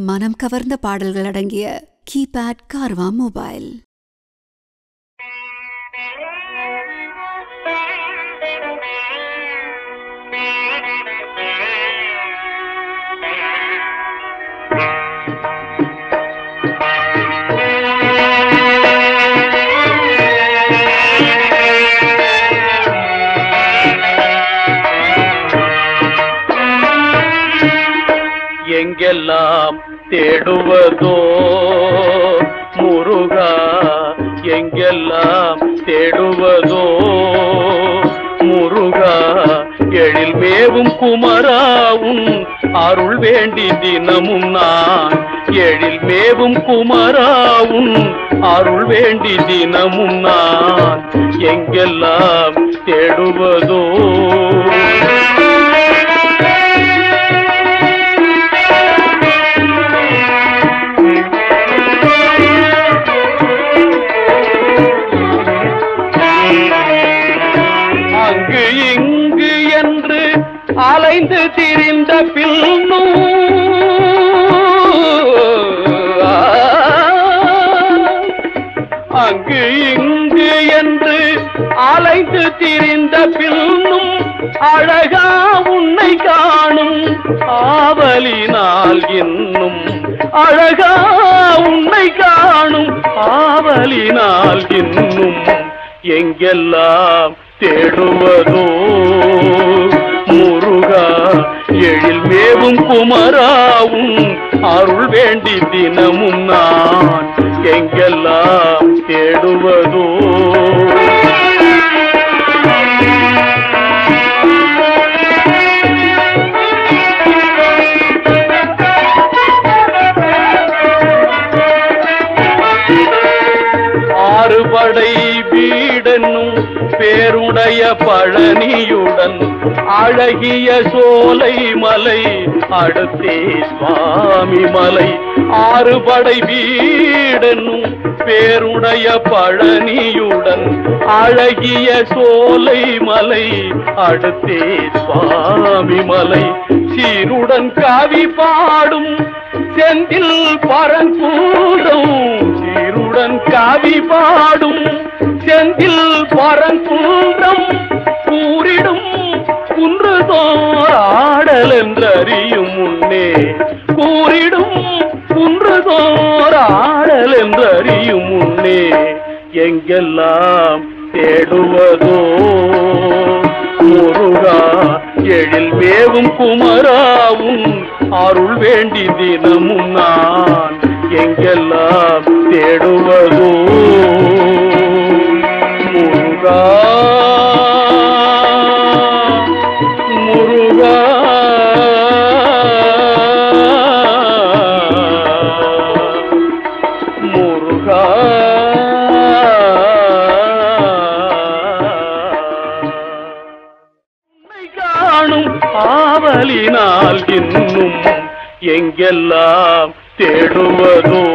மனம் கவர்ந்த பாடல்கள் அடங்கிய கீபேட் கார்வா மொபைல் எங்கெல்லாம் தேடுவதோ முருகா எங்கெல்லாம் தேடுவதோ முருகா எழில் மேவும் குமராவும் அருள் வேண்டி தினமும் நான் எழில் மேவும் குமராவும் அருள் வேண்டி தினமும் நான் எங்கெல்லாம் தேடுவதோ அங்கு இங்கு என்று அலைந்து திரிந்த பின்னும் அங்கு இங்கு என்று அலைந்து திரிந்த பின்னும் அழகா உன்னை காணும் ஆவலினால் இன்னும் அழகா உன்னை காணும் ஆவலினால் இன்னும் எங்கெல்லாம் தேடுவதோ முருகா எழில் மேவும் குமராவும் அருள் வேண்டி தினமும் நான் எங்கெல்லாம் தேடுவதோ ஆறுபடை வீடென்னும் பேருடைய பழனியுடன் அழகிய சோலை மலை அடுத்தே சுவாமி மலை ஆறுபடை வீடென்னும் பேருடைய பழனியுடன் அழகிய சோலை மலை அடுத்தே சுவாமி மலை சீருடன் கவி பாடும் செந்தில் பரங்கூடும் சீருடன் கவி பாடும் செந்தில் பரங்கூன்றம் கூறிடும் குன்று தோராடல் என்றறியும் முன்னே கூறிடும் குன்று தோராடல் என்றறியும் முன்னே எங்கெல்லாம் தேடுவதோ முருகா எழில் மேவும் குமராவும் அருள் வேண்டி தினமும் நான் எங்கெல்லாம் தேடுவதோ முருகா முருகா முருகா உன்னை காணும் ஆவலினால் இன்னும் எங்கெல்லாம் தேடுவதோ